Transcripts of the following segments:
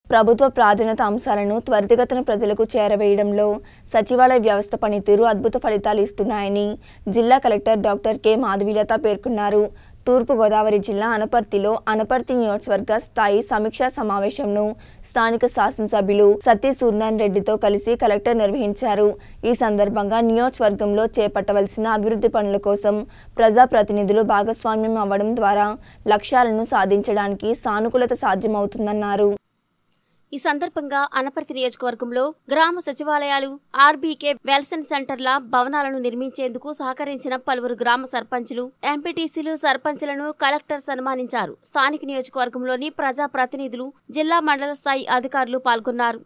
ప్రభుత్వ ప్రాధాన్యత అంశాలను త్వరితగతిన ప్రజలకు చేరవేయడంలో సచివాలయ వ్యవస్థ పనితీరు అద్భుత ఫలితాలు ఇస్తున్నాయని జిల్లా కలెక్టర్ డాక్టర్ కె మాధవీలత పేర్కొన్నారు తూర్పుగోదావరి జిల్లా అనపర్తిలో అనపర్తి నియోజకవర్గ స్థాయి సమీక్షా సమావేశంను స్థానిక శాసనసభ్యులు సతీ సూర్యనారాయణ రెడ్డితో కలిసి కలెక్టర్ నిర్వహించారు ఈ సందర్భంగా నియోజకవర్గంలో చేపట్టవలసిన అభివృద్ధి పనుల కోసం ప్రజాప్రతినిధులు భాగస్వామ్యం అవ్వడం ద్వారా లక్ష్యాలను సాధించడానికి సానుకూలత సాధ్యమవుతుందన్నారు ఈ సందర్భంగా అనపర్తి నియోజకవర్గంలో గ్రామ సచివాలయాలు ఆర్బీకే వెల్సన్ సెంటర్ల భవనాలను నిర్మించేందుకు సహకరించిన పలువురు గ్రామ సర్పంచులు ఎంపీటీసీలు సర్పంచులను కలెక్టర్ సన్మానించారు స్థానిక నియోజకవర్గంలోని ప్రజా ప్రతినిధులు జిల్లా మండల స్థాయి అధికారులు పాల్గొన్నారు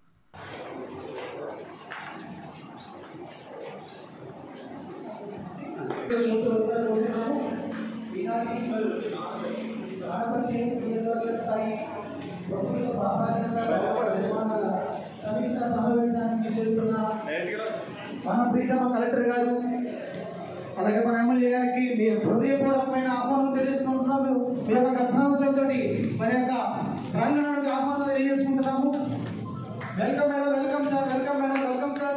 సమీక్షా సమావేశానికి చేస్తున్న మన ప్రీతమ కలెక్టర్ గారు అలాగే మన ఎమ్మెల్యే గారికి మీ హృదయపూర్వకమైన ఆహ్వానం తెలియజేసుకుంటున్నాము మీ యొక్క కర్తాంతులతో మన యొక్క ప్రాంగణానికి ఆహ్వానం తెలియజేసుకుంటున్నాము welcome madam welcome sir welcome madam welcome sir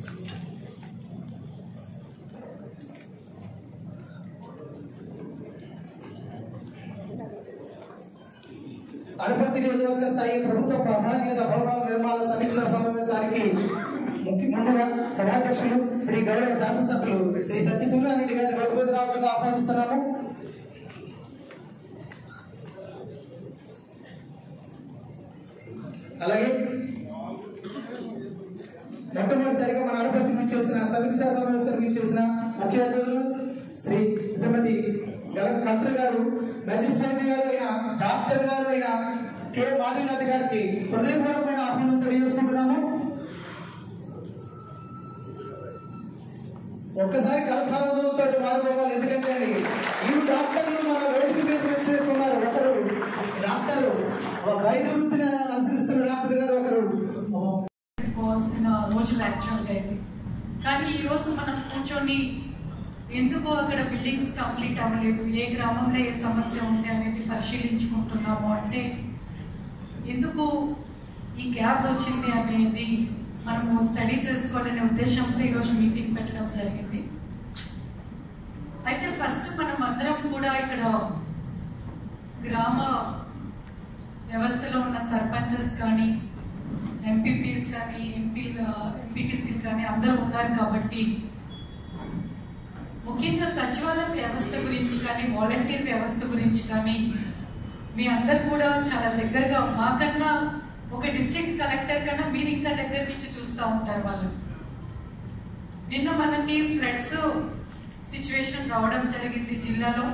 Anaparthi నియోజకవర్గ స్థాయి ప్రభుత్వ ప్రాధాన్యత భవనాల నిర్మాణ సమీక్షా సమావేశానికి ముఖ్య ముందుగా సభాధ్యక్షులు శ్రీ గౌరవ శాసనసభ్యులు శ్రీ సత్య సూర్యారెడ్డి గారిని బహుమతి రాష్ట్రంగా ఆహ్వానిస్తున్నాము అలాగే మొట్టమొదటిసారిగా మన అనుపత్తికి చేసిన సమీక్షా సమావేశానికి చేసిన ముఖ్య అతిథులు శ్రీ శ్రీమతి గల- కలెక్టర్ గారు మెజిస్ట్రేట్ గారు అయిన డాక్టర్ గారు అయిన కె మాధవీనాథ్ గారికి హృదయపూర్వకమైన ఆహ్వానం తెలియజేసుకుంటున్నాము ఒక్కసారి కలకాలతో మారిపోవాలి ఎందుకంటే అండి ఈ డాక్టర్లు మన వేదిక మీద వచ్చేస్తున్నారు ఒకరు డాక్టర్ ఒక వైద్య వృత్తిని అనుసరిస్తున్న డాక్టర్ గారు ఒకరు పోవాల్సిన రోజులు యాక్చువల్గా అయితే కానీ ఈ రోజు మనం కూర్చొని ఎందుకు అక్కడ బిల్డింగ్స్ కంప్లీట్ అవ్వలేదు ఏ గ్రామంలో ఏ సమస్య ఉంది అనేది పరిశీలించుకుంటున్నాము అంటే ఎందుకు ఈ గ్యాప్ వచ్చింది అనేది మనము స్టడీ చేసుకోవాలనే ఉద్దేశంతో ఈరోజు మీటింగ్ పెట్టడం జరిగింది అయితే ఫస్ట్ మనం అందరం కూడా ఇక్కడ గ్రామ వ్యవస్థలో ఉన్న సర్పంచెస్ కానీ ఎంపీపీస్ కానీ ఎంపీ ఎంపీటీసీలు కానీ అందరూ ఉన్నారు కాబట్టి ముఖ్యంగా సచివాలయ వ్యవస్థ గురించి కానీ వాలంటీర్ వ్యవస్థ గురించి కానీ మీ అందరు కూడా చాలా దగ్గరగా మాకన్నా ఒక డిస్ట్రిక్ట్ కలెక్టర్ కన్నా మీరు ఇంకా దగ్గర నుంచి చూస్తూ ఉంటారు వాళ్ళు నిన్న మనకి ఫ్లడ్స్ సిచ్యువేషన్ రావడం జరిగింది జిల్లాలో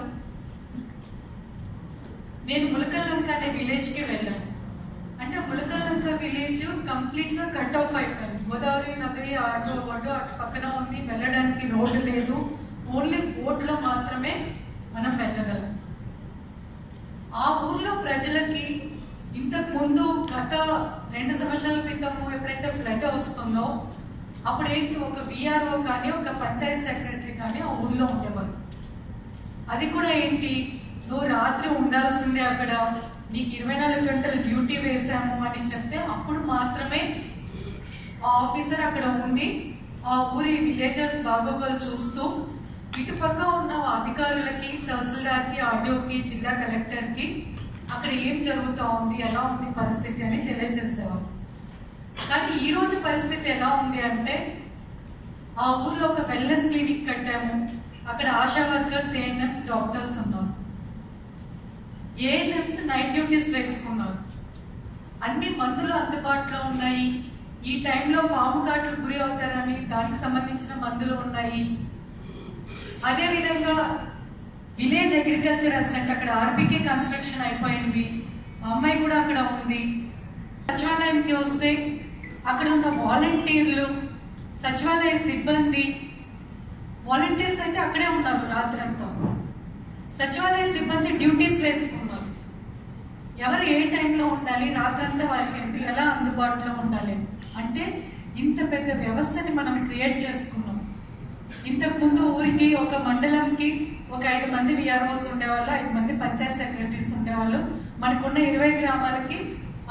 నేను ములకల్లంక అనే విలేజ్కి వెళ్ళాను అంటే ములకల్లంక విలేజ్ కంప్లీట్ గా కట్ ఆఫ్ అయిపోయింది గోదావరి నది అటు ఒడ్డు అటు పక్కన ఉంది వెళ్ళడానికి రోడ్డు లేదు ఓన్లీ బోట్లో మాత్రమే మనం వెళ్ళగలం ఆ ఊర్లో ప్రజలకి ఇంతకు ముందు గత రెండు సంవత్సరాల క్రితం ఎప్పుడైతే ఫ్లడ్ వస్తుందో అప్పుడు ఏంటి ఒక విఆర్ఓ కానీ ఒక పంచాయత్ సెక్రటరీ కానీ ఆ ఊర్లో ఉండేవారు అది కూడా ఏంటి నువ్వు రాత్రి ఉండాల్సిందే అక్కడ నీకు ఇరవై నాలుగు గంటలు డ్యూటీ వేసాము అని చెప్తే అప్పుడు మాత్రమే ఆ ఆఫీసర్ అక్కడ ఉండి ఆ ఊరి విలేజెస్ బాగోగులు చూస్తూ ఇటుపక్క ఉన్న అధికారులకి తహసీల్దార్కి ఆర్డీఓకి జిల్లా కలెక్టర్కి అక్కడ ఏం జరుగుతూ ఉంది ఎలా ఉంది పరిస్థితి అని తెలియజేసేవారు కానీ ఈ రోజు పరిస్థితి ఎలా ఉంది అంటే ఆ ఊర్లో ఒక వెల్నెస్ క్లినిక్ కట్టాము అక్కడ ఆశా వర్కర్స్ ఏఎన్ఎంస్ డాక్టర్స్ ఉన్నారు ఏఎన్ఎంస్ నైట్ డ్యూటీస్ వేసుకున్నారు అన్ని మందులు అందుబాటులో ఉన్నాయి ఈ టైంలో పాము కాట్లకు గురి అవుతారని దానికి సంబంధించిన మందులు ఉన్నాయి అదే విధంగా విలేజ్ అగ్రికల్చర్ అసిస్టెంట్ అక్కడ ఆర్బీకే కన్స్ట్రక్షన్ అయిపోయింది మా అమ్మాయి కూడా అక్కడ ఉంది సచివాలయంకి వస్తే అక్కడ ఉన్న వాలంటీర్లు సచివాలయ సిబ్బంది వాలంటీర్స్ అయితే అక్కడే ఉన్నారు రాత్రి అంతా సచివాలయ సిబ్బంది డ్యూటీస్ వేసుకున్నారు ఎవరు ఏ టైంలో ఉండాలి రాత్రంతా వారికి ఎలా అందుబాటులో ఉండాలి అంటే ఇంత పెద్ద వ్యవస్థని మనం క్రియేట్ చేసుకున్నాం ఇంతకు ముందు ఊరికి ఒక మండలంకి ఒక ఐదు మంది విఆర్ఓస్ ఉండేవాళ్ళు ఐదు మంది పంచాయత్ సెక్రటరీస్ ఉండేవాళ్ళు మనకున్న ఇరవై గ్రామాలకి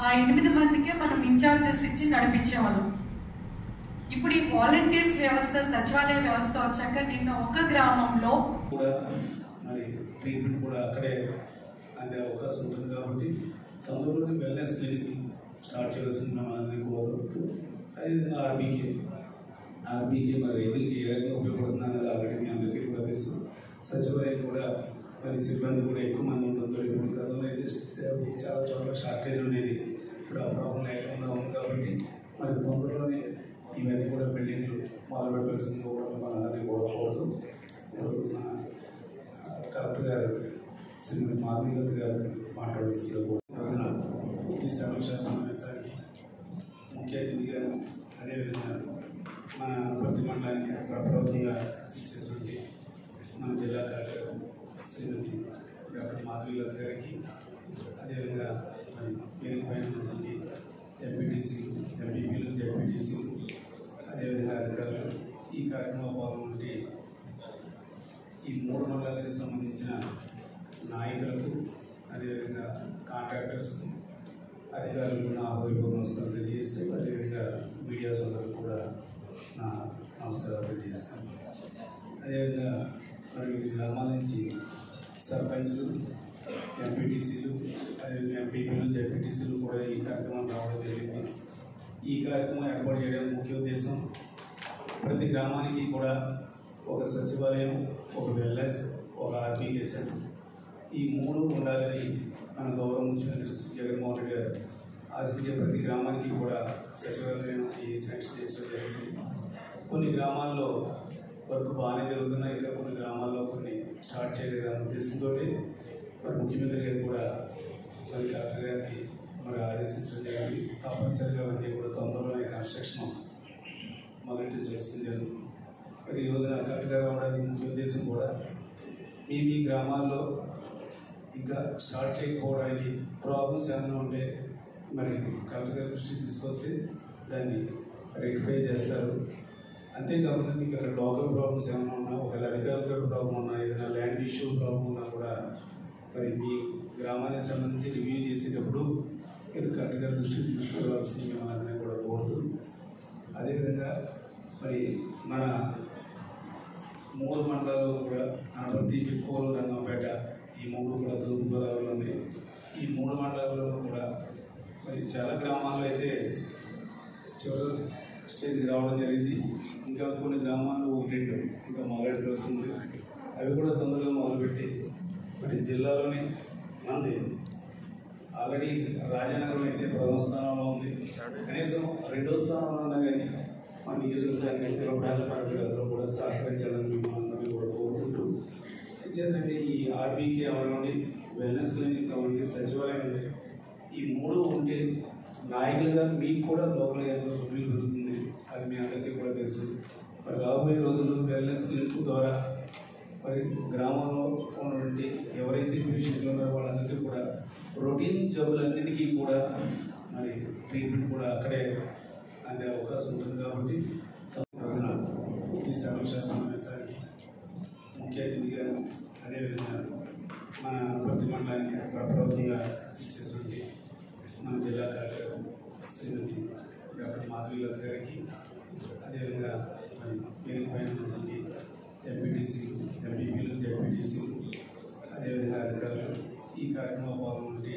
ఆ ఎనిమిది మందికే మనం ఇన్ఛార్జెస్ ఇచ్చి నడిపించేవాళ్ళం ఇప్పుడు ఈ వాలంటీర్స్ వ్యవస్థ సచివాలయ వ్యవస్థ వచ్చాక నిన్న ఒక గ్రామంలో కూడా మరి ట్రీట్మెంట్ కూడా అక్కడే అందే అవకాశం ఉంటుంది కాబట్టి తొందరలోనే వెల్నెస్ క్లినిక్ స్టార్ట్ చేయాల్సింది మనందరినీ కోరుతూ అదేవిధంగా ఆర్బీకే ఆర్బీకే మరి రైతులకి ఏ రకంగా ఉపయోగపడుతుంది అనేది ఆల్రెడీ మీ అందరికీ కూడా తెలుసు సచివాలయం కూడా మరి సిబ్బంది కూడా ఎక్కువ మంది ఉండడంతో ఇప్పుడు గతంలో అయితే చాలా చోట్ల షార్టేజ్ ఉండేది ఇప్పుడు ఆ ప్రాబ్లం లేకుండా ఉంది కాబట్టి మరి తొందరలోనే ఇవన్నీ కూడా బిల్డింగ్లు మొదలు పెట్టాల్సింది కూడా మనందరినీ కూడా కోరుతూ ఇప్పుడు మన కలెక్టర్ గారు శ్రీమతి మాధవీలత గారు మాట్లాడాల్సిందిగా రోజున ఈ సమీక్షా సమావేశానికి ముఖ్య అతిథిగా అదేవిధంగా మన ప్రతి మండలానికి ప్రభుత్వంగా ఇచ్చేటువంటి మన జిల్లా కలెక్టర్ శ్రీమతి డాక్టర్ మాధవీలత గారికి అదేవిధంగా మరి వేదిక పైన ఉన్నటువంటి ఎంపీటీసీలు ఎంపీపీలు జెడ్పీటీసీలు అదేవిధంగా అధికారులు ఈ కార్యక్రమంలో పాల్గొంటే ఈ మూడు మండలాలకు సంబంధించిన నాయకులకు అదేవిధంగా కాంట్రాక్టర్స్ అధికారులకు నా హృదయపూర్వ నమస్కారం తెలియజేస్తే అదేవిధంగా మీడియా సోదరులకు కూడా నా నమస్కారాలు తెలియజేస్తాను అదేవిధంగా మరి వివిధ గ్రామాల నుంచి సర్పంచ్లు ఎంపీటీసీలు అదేవిధంగా ఎంపీపీలు జెడ్పీటీసీలు కూడా ఈ కార్యక్రమం రావడం జరిగింది ఈ కార్యక్రమం ఏర్పాటు చేయడానికి ముఖ్య ఉద్దేశం ప్రతి గ్రామానికి కూడా ఒక సచివాలయం ఒక వెల్నెస్ ఒక ఆర్బీకే సెంటర్ ఈ మూడు ఉండాలని మన గౌరవ ముఖ్యమంత్రి శ్రీ జగన్మోహన్ రెడ్డి గారు ఆశించే ప్రతి గ్రామానికి కూడా సచివాలయం ఈ శాంక్షన్ చేసడం జరిగింది కొన్ని గ్రామాల్లో వర్క్ బాగానే జరుగుతున్నాయి ఇంకా కొన్ని గ్రామాల్లో కొన్ని స్టార్ట్ చేయలేదన్న ఉద్దేశంతో మరి ముఖ్యమంత్రి గారు కూడా మరి కలెక్టర్ గారికి మరి ఆదేశించడం జరిగింది తప్పనిసరిగా అవన్నీ కూడా తొందరలోనే కన్స్ట్రక్షన్ మొదటి చేస్తుంది జరుగుతుంది మరి ఈ రోజున కరెక్ట్గా రావడానికి ముఖ్య ఉద్దేశం కూడా మీ మీ గ్రామాల్లో ఇంకా స్టార్ట్ చేయకపోవడానికి ప్రాబ్లమ్స్ ఏమైనా ఉంటే మరి కలెక్టర్ గారి దృష్టికి తీసుకొస్తే దాన్ని రెక్టిఫై చేస్తారు అంతేకాకుండా మీకు అక్కడ లోకల్ ప్రాబ్లమ్స్ ఏమైనా ఉన్నా ఒకవేళ అధికారులతో ప్రాబ్లం ఉన్నా ఏదైనా ల్యాండ్ ఇష్యూ ప్రాబ్లం ఉన్నా కూడా మరి మీ గ్రామానికి సంబంధించి రివ్యూ చేసేటప్పుడు మీరు కలెక్టర్ గారి దృష్టికి తీసుకురావాల్సింది మిమ్మల్ని అందరినీ కూడా కోరుతూ అదేవిధంగా మరి మన మూడు మండలాలు కూడా అనపర్తి పిక్కోలు రంగంపేట ఈ మూడు కూడా తూర్పుగోదావరిలో ఉన్నాయి ఈ మూడు మండలాల్లో కూడా మరి చాలా గ్రామాల్లో అయితే చివరి స్టేజ్కి రావడం జరిగింది ఇంకా కొన్ని గ్రామాల్లో ఒకటి రెండు ఇంకా మొదలెట్టి వస్తుంది అవి కూడా తొందరగా మొదలుపెట్టి మరి జిల్లాలోని మంది ఆల్రెడీ రాజనగరం అయితే ప్రథమ స్థానంలో ఉంది కనీసం రెండో స్థానంలో ఉన్నా కానీ మా నియోజకవర్గానికి అందులో కూడా సహకరించాలని మేము అందరినీ కూడా కోరుకుంటూ ఏంటంటే ఈ ఆర్బీకే అవ్వండి వెల్నెస్ క్లినిక్ అవ్వండి సచివాలయం ఉంటే ఈ మూడు ఉంటే నాయకులుగా మీకు కూడా లోకల్ ఎంతో రివ్యూ పెరుగుతుంది అది మీ అందరికీ కూడా తెలుసు మరి రాబోయే రోజుల్లో వెల్నెస్ క్లినిక్ ద్వారా మరి గ్రామంలో ఉన్నటువంటి ఎవరైతే పేషెంట్లు ఉన్నారో వాళ్ళందరికీ కూడా రొటీన్ జబ్బులన్నిటికీ కూడా మరి ట్రీట్మెంట్ కూడా అక్కడే అందే అవకాశం ఉంటుంది కాబట్టి రోజున ఈ సమీక్షా సమావేశానికి ముఖ్య అతిథిగా అదేవిధంగా మన ప్రతి మండలానికి ప్రభుత్వంగా ఇచ్చేటువంటి మన జిల్లా కలెక్టర్ శ్రీమతి డాక్టర్ మాధవీలత గారికి అదేవిధంగా మరి వేదిక పైన ఉన్నటువంటి ఎంపీటీసీలు ఎంపీపీలు జెడ్పీటీసీలు అదేవిధంగా అధికారులు ఈ కార్యక్రమంలో పాల్గొంటే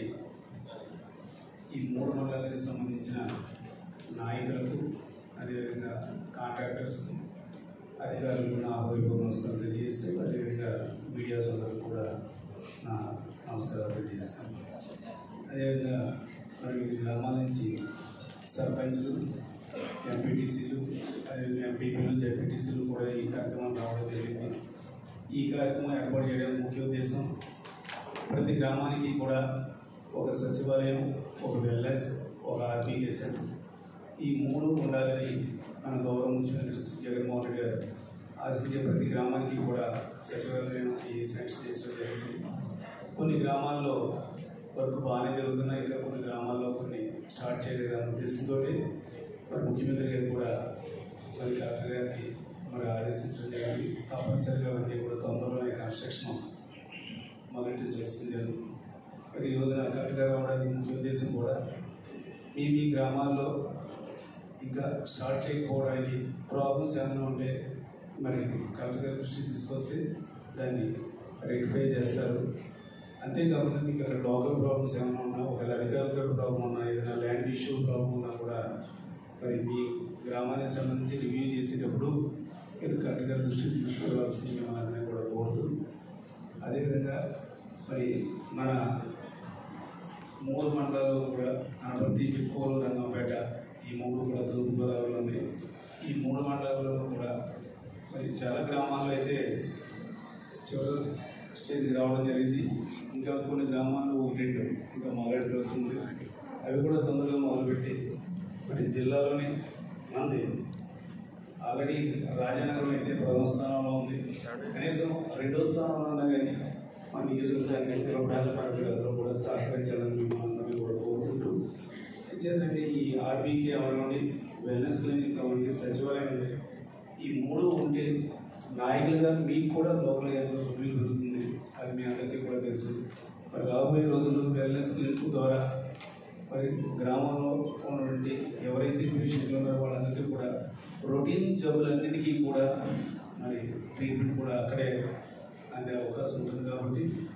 ఈ మూడు మండలాలకు సంబంధించిన నాయకులకు అదేవిధంగా కాంట్రాక్టర్స్ అధికారులకు నా హృదయపూర్వ నమస్కారం తెలియజేస్తే అదేవిధంగా మీడియా సోదరులకు కూడా నా నమస్కారాలు తెలియజేస్తాను అదేవిధంగా మరి వివిధ గ్రామాల నుంచి సర్పంచ్లు ఎంపీటీసీలు అదేవిధంగా ఎంపీపీలు జెడ్పీటీసీలు కూడా ఈ కార్యక్రమం రావడం జరిగింది ఈ కార్యక్రమం ఏర్పాటు చేయడానికి ముఖ్య ఉద్దేశం ప్రతి గ్రామానికి కూడా ఒక సచివాలయం ఒక వెల్నెస్ ఒక ఆర్బీకే సెంటర్ ఈ మూడు ఉండాలని మన గౌరవ ముఖ్యమంత్రి శ్రీ జగన్మోహన్ రెడ్డి గారు ఆశించే ప్రతి గ్రామానికి కూడా సచివాలయం ఈ శాంక్షన్ చేసడం జరిగింది కొన్ని గ్రామాల్లో వర్క్ బాగానే జరుగుతున్నాయి ఇంకా కొన్ని గ్రామాల్లో కొన్ని స్టార్ట్ చేయలేదన్న ఉద్దేశంతో మరి ముఖ్యమంత్రి గారు కూడా మరి కలెక్టర్ గారికి మరి ఆదేశించడం జరిగింది తప్పనిసరిగా అవన్నీ కూడా తొందరలోనే కన్స్ట్రక్షన్ మొదటి చేస్తుంది జరుగుతుంది మరి ఈ రోజున కరెక్ట్గా రావడానికి ముఖ్య ఉద్దేశం కూడా మీ మీ గ్రామాల్లో ఇంకా స్టార్ట్ చేయకపోవడానికి ప్రాబ్లమ్స్ ఏమైనా ఉంటే మరి కలెక్టర్ గారి దృష్టికి తీసుకొస్తే దాన్ని రెక్టిఫై చేస్తారు అంతేకాకుండా మీకు అక్కడ లోకల్ ప్రాబ్లమ్స్ ఏమైనా ఉన్నా ఒకవేళ అధికారులతో ప్రాబ్లం ఉన్నా ఏదైనా ల్యాండ్ ఇష్యూ ప్రాబ్లం ఉన్నా కూడా మరి మీ గ్రామానికి సంబంధించి రివ్యూ చేసేటప్పుడు మీరు కలెక్టర్ గారి దృష్టికి తీసుకెళ్లాల్సింది మనందరినీ కూడా కోరుతూ అదేవిధంగా మరి మన మూడు మండలాలు కూడా అనపర్తి పిక్కోలు రంగంపేట ఈ మూడు కూడా తూర్పుగోదావరిలో ఉన్నాయి ఈ మూడు మండలాల్లో కూడా మరి చాలా గ్రామాల్లో అయితే చివరి స్టేజ్కి రావడం జరిగింది ఇంకా కొన్ని గ్రామాల్లో ఒకటి రెండు ఇంకా మొదలెట్టుకోవాల్సింది అవి కూడా తొందరగా మొదలుపెట్టి మరి జిల్లాలోనే మంది ఆల్రెడీ రాజనగరం అయితే ప్రథమ స్థానంలో ఉంది కనీసం రెండో స్థానంలో ఉన్నా కానీ మా నియోజకవర్గాన్ని పిలవడానికి అందరూ కూడా సహకరించాలని మేము అందరినీ కూడా కోరుకుంటూ ఏంటంటే ఈ ఆర్బీకి అవనివ్వండి వెల్నెస్ క్లినిక్ అవ్వండి సచివాలయం ఉంటే ఈ మూడు ఉంటే నాయకులుగా మీకు కూడా లోకల్ ఎంతో రివ్యూ పెరుగుతుంది అది మీ అందరికీ కూడా తెలుసు మరి రాబోయే రోజుల్లో వెల్నెస్ క్లినిక్ ద్వారా మరి గ్రామంలో ఉన్నటువంటి ఎవరైతే పేషెంట్లు ఉన్నారో వాళ్ళందరికీ కూడా రొటీన్ జబ్బులన్నిటికీ కూడా మరి ట్రీట్మెంట్ కూడా అక్కడే అందే అవకాశం ఉంటుంది కాబట్టి